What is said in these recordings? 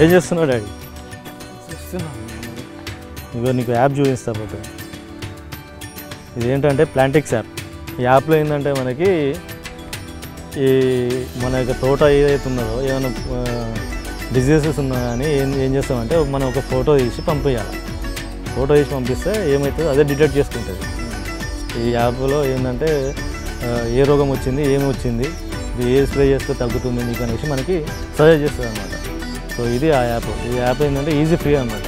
ఏం చేస్తున్నావు డాడీ చూస్తున్నాను ఇగో నీకు యాప్ చూపిస్తా పోతే ఇది ఏంటంటే ప్లాంటిక్స్ యాప్ ఈ యాప్లో ఏంటంటే మనకి ఈ మన యొక్క తోట ఏదైతే ఉన్నదో ఏమైనా డిజీజెస్ ఉన్నా కానీ ఏం ఏం చేస్తామంటే మనం ఒక ఫోటో తీసి పంపించాలి ఫోటో తీసి పంపిస్తే ఏమవుతుందో అదే డిటెక్ట్ చేసుకుంటుంది ఈ యాప్లో ఏంటంటే ఆ, ఏ రోగం వచ్చింది ఏమి వచ్చింది ఇది ఏ స్ప్రే చేస్తే తగ్గుతుంది నీకు అనేసి మనకి సజెస్ట్ చేస్తుంది అనమాట సో ఇది ఆ యాప్ ఈ యాప్ ఏంటంటే ఈజీ ఫ్రీ అనమాట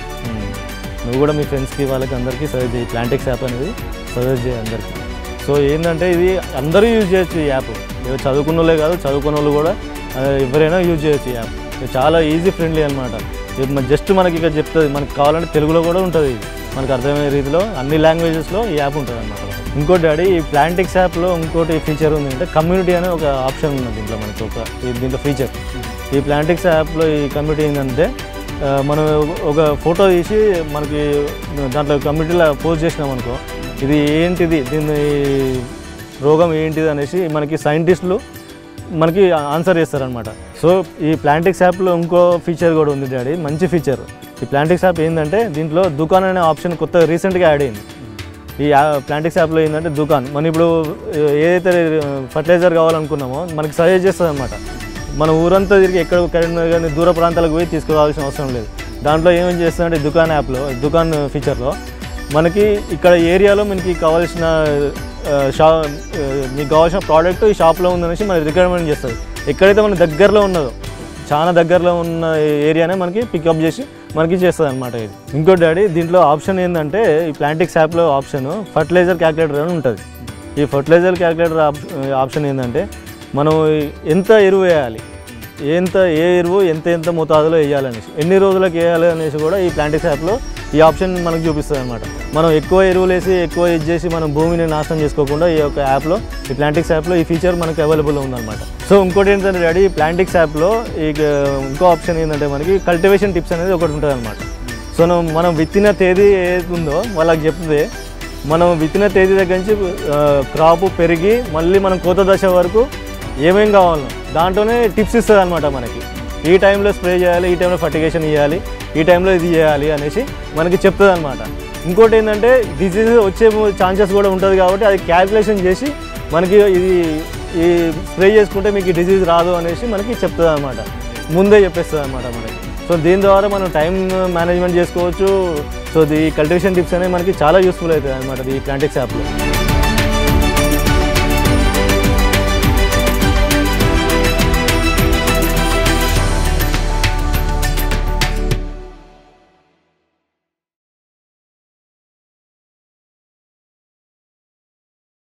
నువ్వు కూడా మీ ఫ్రెండ్స్కి వాళ్ళకి అందరికీ సజెస్ట్ చేయి ప్లాంటిక్స్ యాప్ అనేది సజెస్ట్ చేయి అందరికీ సో ఏంటంటే ఇది అందరూ యూజ్ చేయొచ్చు ఈ యాప్ ఏదో చదువుకున్న వాళ్ళే కాదు చదువుకున్న వాళ్ళు కూడా ఆ, ఎవరైనా యూజ్ చేయొచ్చు ఈ యాప్ ఇది చాలా ఈజీ ఫ్రెండ్లీ అనమాట జస్ట్ మనకి ఇక చెప్తుంది మనకి కావాలంటే తెలుగులో కూడా ఉంటుంది ఇది మనకు అర్థమయ్యే రీతిలో అన్ని లాంగ్వేజెస్లో ఈ యాప్ ఉంటుంది అనమాట ఇంకోటి డాడీ ఈ ప్లాంటిక్స్ యాప్లో ఇంకోటి ఫీచర్ ఉంది అంటే కమ్యూనిటీ అనే ఒక ఆప్షన్ ఉంది దీంట్లో మనకి ఒక ఈ దీంట్లో ఫీచర్ ఈ ప్లాంటిక్స్ యాప్లో ఈ కమ్యూనిటీ ఏంటంటే ఆ, మనం ఒక ఫోటో తీసి మనకి దాంట్లో కమ్యూనిటీలో పోస్ట్ చేసినాం అనుకో ఇది ఏంటిది దీని రోగం ఏంటిది అనేసి మనకి సైంటిస్టులు మనకి ఆన్సర్ చేస్తారనమాట సో ఈ ప్లాంటిక్స్ యాప్లో ఇంకో ఫీచర్ కూడా ఉంది డాడీ మంచి ఫీచర్ ఈ ప్లాంటిక్స్ యాప్ ఏంటంటే దీంట్లో దుకాన్ అనే ఆప్షన్ కొత్త రీసెంట్గా యాడ్ అయింది ఈ యా- ప్లాంటిక్స్ యాప్లో ఏంటంటే దుకాన్ మనం ఇప్పుడు ఏదైతే ఫర్టిలైజర్ కావాలనుకున్నామో మనకి సజెస్ట్ చేస్తుంది అనమాట మన ఊరంతా తిరిగి ఎక్కడ కరీంనగర్ కానీ దూర ప్రాంతాలకు పోయి తీసుకురావాల్సిన అవసరం లేదు దాంట్లో ఏమేం చేస్తుందంటే దుకాన్ యాప్లో దుకాన్ ఫీచర్లో మనకి ఇక్కడ ఏరియాలో మనకి కావాల్సిన ఆ, షా ఆ, మీకు కావాల్సిన ప్రోడక్ట్ ఈ షాప్లో ఉందనేసి మనకి రికమెండ్ చేస్తుంది ఎక్కడైతే మన దగ్గరలో ఉన్నదో చాలా దగ్గరలో ఉన్న ఏరియానే మనకి పికప్ చేసి మనకి చేస్తుంది అనమాట ఇది ఇంకో డాడీ దీంట్లో ఆప్షన్ ఏంటంటే ఈ ప్లాంటిక్స్ యాప్లో ఆప్షన్ ఫర్టిలైజర్ క్యాలిక్యులేటర్ అని ఉంటుంది ఈ ఫర్టిలైజర్ క్యాలిక్యులేటర్ ఆప్షన్ ఏంటంటే మనం ఎంత ఎరువు వేయాలి ఎంత ఏ ఎరువు ఎంత ఎంత మోతాదులో వేయాలనేసి ఎన్ని రోజులకు వేయాలి అనేసి కూడా ఈ ప్లాంటిక్స్ యాప్లో ఈ ఆప్షన్ మనకు చూపిస్తుంది అనమాట మనం ఎక్కువ ఎరువులు వేసి ఎక్కువ ఇది చేసి మనం భూమిని నాశనం చేసుకోకుండా ఈ యొక్క యాప్లో ఈ ప్లాంటిక్స్ యాప్లో ఈ ఫీచర్ మనకి అవైలబుల్ ఉందన్నమాట సో ఇంకోటి ఏంటంటే డాడీ ఈ ప్లాంటిక్స్ యాప్లో ఈ ఇంకో ఆప్షన్ ఏంటంటే మనకి కల్టివేషన్ టిప్స్ అనేది ఒకటి ఉంటుంది అనమాట సో మనం మనం విత్తిన తేదీ ఏది ఉందో వాళ్ళకి చెప్తే మనం విత్తిన తేదీ దగ్గర నుంచి క్రాప్ పెరిగి మళ్ళీ మనం కోత దశ వరకు ఏమేం కావాలో దాంట్లోనే టిప్స్ ఇస్తుంది అనమాట మనకి ఈ టైంలో స్ప్రే చేయాలి ఈ టైంలో ఫర్టిగేషన్ ఇవ్వాలి ఈ టైంలో ఇది చేయాలి అనేసి మనకి చెప్తుంది అనమాట ఇంకోటి ఏంటంటే డిసీజ్ వచ్చే ఛాన్సెస్ కూడా ఉంటుంది కాబట్టి అది క్యాల్కులేషన్ చేసి మనకి ఇది ఈ స్ప్రే చేసుకుంటే మీకు డిసీజ్ రాదు అనేసి మనకి చెప్తుంది అనమాట ముందే చెప్పేస్తుంది అనమాట మనకి సో దీని ద్వారా మనం టైం మేనేజ్మెంట్ చేసుకోవచ్చు సో ఈ కల్టివేషన్ టిప్స్ అనేవి మనకి చాలా యూస్ఫుల్ అవుతుంది అనమాట ఈ ప్లాంటిక్స్ యాప్లో